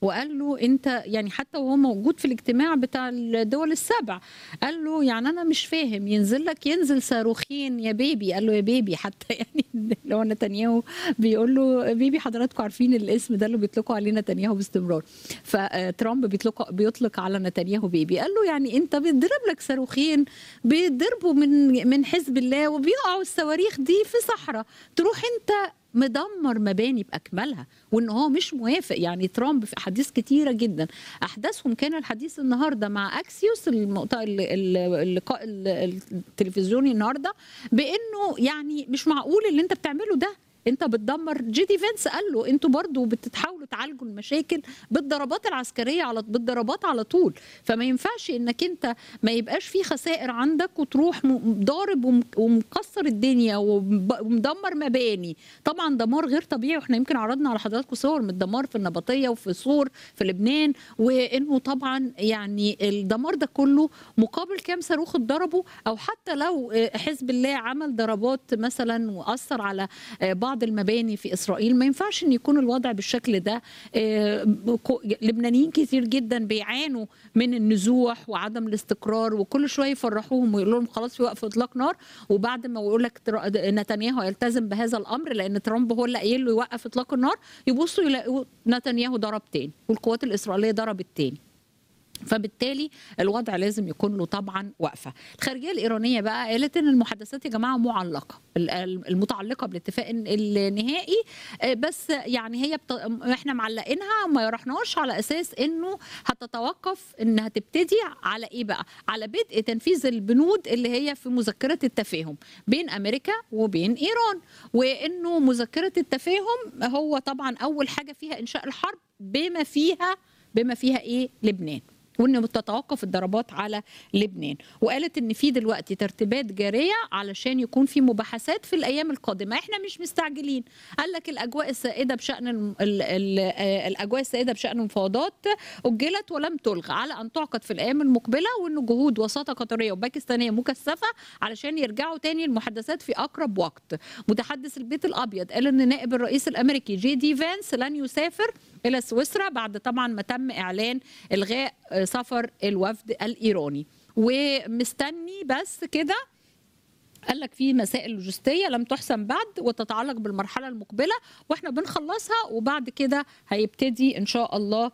وقال له انت يعني حتى وهو موجود في الاجتماع بتاع الدول السبع قال له يعني انا مش فاهم ينزل لك ينزل صاروخين يا بيبي قال له يا بيبي حتى يعني لو نتنياهو بيقول له بيبي حضراتكم عارفين الاسم ده اللي بيطلقوا عليه نتنياهو باستمرار فترامب بيطلق بيطلق على نتنياهو بيبي قال له يعني انت بيتضرب لك صاروخين بيضربوا من من حزب الله وبيقعوا الصواريخ دي في صحراء تروح انت مدمر مباني باكملها وان هو مش موافق يعني ترامب في احاديث كتيره جدا احداثهم كان الحديث النهارده مع اكسيوس المقطع اللقاء التلفزيوني النهارده بانه يعني مش معقول اللي انت بتعمله ده انت بتدمر جي دي فينس قال له انتوا برضو بتحاولوا تعالجوا المشاكل بالضربات العسكريه على بالضربات على طول فما ينفعش انك انت ما يبقاش في خسائر عندك وتروح ضارب ومكسر الدنيا ومدمر مباني طبعا دمار غير طبيعي واحنا يمكن عرضنا على حضراتكم صور من الدمار في النبطيه وفي سور في لبنان وانه طبعا يعني الدمار ده كله مقابل كام صاروخ اتضربوا او حتى لو حزب الله عمل ضربات مثلا واثر على بعض بعض المباني في اسرائيل ما ينفعش ان يكون الوضع بالشكل ده لبنانيين كتير جدا بيعانوا من النزوح وعدم الاستقرار وكل شويه يفرحوهم ويقولوا لهم خلاص في وقف اطلاق نار وبعد ما يقول لك نتنياهو يلتزم بهذا الامر لان ترامب هو اللي قايل له يوقف اطلاق النار يبصوا يلاقوا نتنياهو ضرب تاني والقوات الاسرائيليه ضربت تاني فبالتالي الوضع لازم يكون له طبعا وقفه الخارجيه الايرانيه بقى قالت ان المحادثات يا جماعه معلقه المتعلقه بالاتفاق النهائي بس يعني هي بت... احنا معلقينها ما رحناش على اساس انه هتتوقف انها تبتدي على ايه بقى على بدء تنفيذ البنود اللي هي في مذكره التفاهم بين امريكا وبين ايران وانه مذكره التفاهم هو طبعا اول حاجه فيها انشاء الحرب بما فيها بما فيها ايه لبنان وان تتوقف الضربات على لبنان وقالت ان في دلوقتي ترتيبات جاريه علشان يكون في مباحثات في الايام القادمه احنا مش مستعجلين قال لك الاجواء السائده بشان ال ال ال الاجواء السائده بشان المفاوضات اجلت ولم تلغى على ان تعقد في الايام المقبله وان جهود وساطه قطريه وباكستانيه مكثفه علشان يرجعوا تاني المحادثات في اقرب وقت متحدث البيت الابيض قال ان نائب الرئيس الامريكي جي دي فانس لن يسافر الى سويسرا بعد طبعا ما تم اعلان الغاء سفر الوفد الايراني ومستني بس كده قال لك في مسائل لوجستيه لم تحسم بعد وتتعلق بالمرحله المقبله واحنا بنخلصها وبعد كده هيبتدي ان شاء الله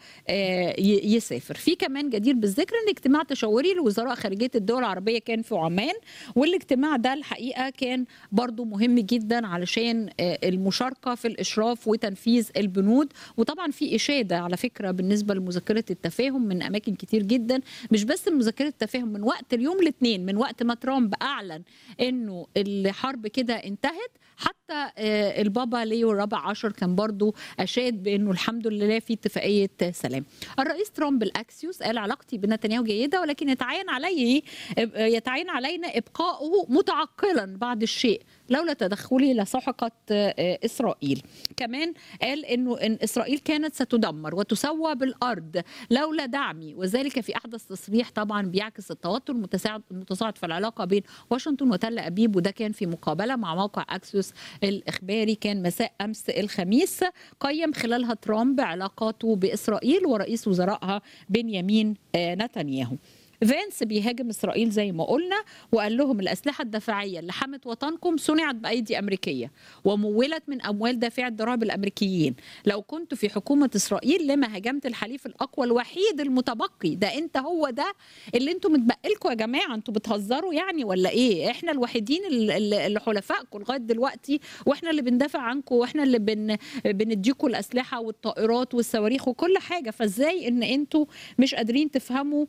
يسافر في كمان جدير بالذكر ان اجتماع تشاوري لوزراء خارجيه الدول العربيه كان في عمان والاجتماع ده الحقيقه كان برضو مهم جدا علشان المشاركه في الاشراف وتنفيذ البنود وطبعا في اشاده على فكره بالنسبه لمذكره التفاهم من اماكن كتير جدا مش بس مذكره التفاهم من وقت اليوم الاثنين من وقت ما ترامب اعلن ان انه الحرب كده انتهت حتى البابا ليو الرابع عشر كان برضو اشاد بانه الحمد لله في اتفاقيه سلام. الرئيس ترامب الاكسيوس قال علاقتي بنتنياهو جيده ولكن يتعين علي يتعين علينا ابقاؤه متعقلا بعض الشيء لولا تدخلي لسحقت اسرائيل. كمان قال انه ان اسرائيل كانت ستدمر وتسوى بالارض لولا دعمي وذلك في احدث تصريح طبعا بيعكس التوتر المتصاعد في العلاقه بين واشنطن وتل ابيب وده كان في مقابله مع موقع اكسيوس الاخباري كان مساء امس الخميس قيم خلالها ترامب علاقاته باسرائيل ورئيس وزرائها بنيامين نتنياهو فانس بيهاجم اسرائيل زي ما قلنا وقال لهم الاسلحه الدفاعيه اللي حمت وطنكم صنعت بايدي امريكيه ومولت من اموال دافعي الضرائب الامريكيين لو كنت في حكومه اسرائيل لما هاجمت الحليف الاقوى الوحيد المتبقي ده انت هو ده اللي انتم متبقي لكم يا جماعه انتوا بتهزروا يعني ولا ايه احنا الوحيدين اللي حلفائكم لغايه دلوقتي واحنا اللي بندافع عنكم واحنا اللي بن بنديكم الاسلحه والطائرات والصواريخ وكل حاجه فازاي ان انتوا مش قادرين تفهموا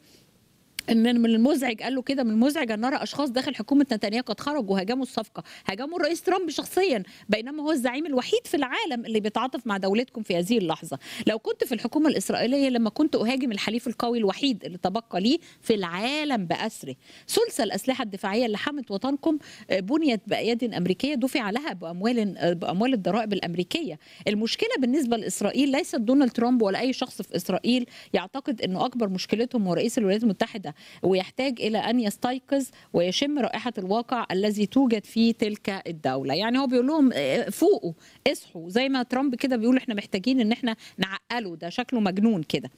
ان من المزعج قال له كده من المزعج ان نرى اشخاص داخل حكومه نتنياهو قد خرجوا هاجموا الصفقه هاجموا الرئيس ترامب شخصيا بينما هو الزعيم الوحيد في العالم اللي بيتعاطف مع دولتكم في هذه اللحظه لو كنت في الحكومه الاسرائيليه لما كنت اهاجم الحليف القوي الوحيد اللي تبقى لي في العالم باسره ثلث الاسلحه الدفاعيه اللي حمت وطنكم بنيت باياد امريكيه دفع لها باموال باموال الضرائب الامريكيه المشكله بالنسبه لاسرائيل ليست دونالد ترامب ولا اي شخص في اسرائيل يعتقد انه اكبر مشكلتهم هو رئيس الولايات المتحده ويحتاج الى ان يستيقظ ويشم رائحه الواقع الذي توجد فيه تلك الدوله يعني هو بيقول لهم آه، فوقوا اصحوا زي ما ترامب كده بيقول احنا محتاجين ان احنا نعقله ده شكله مجنون كده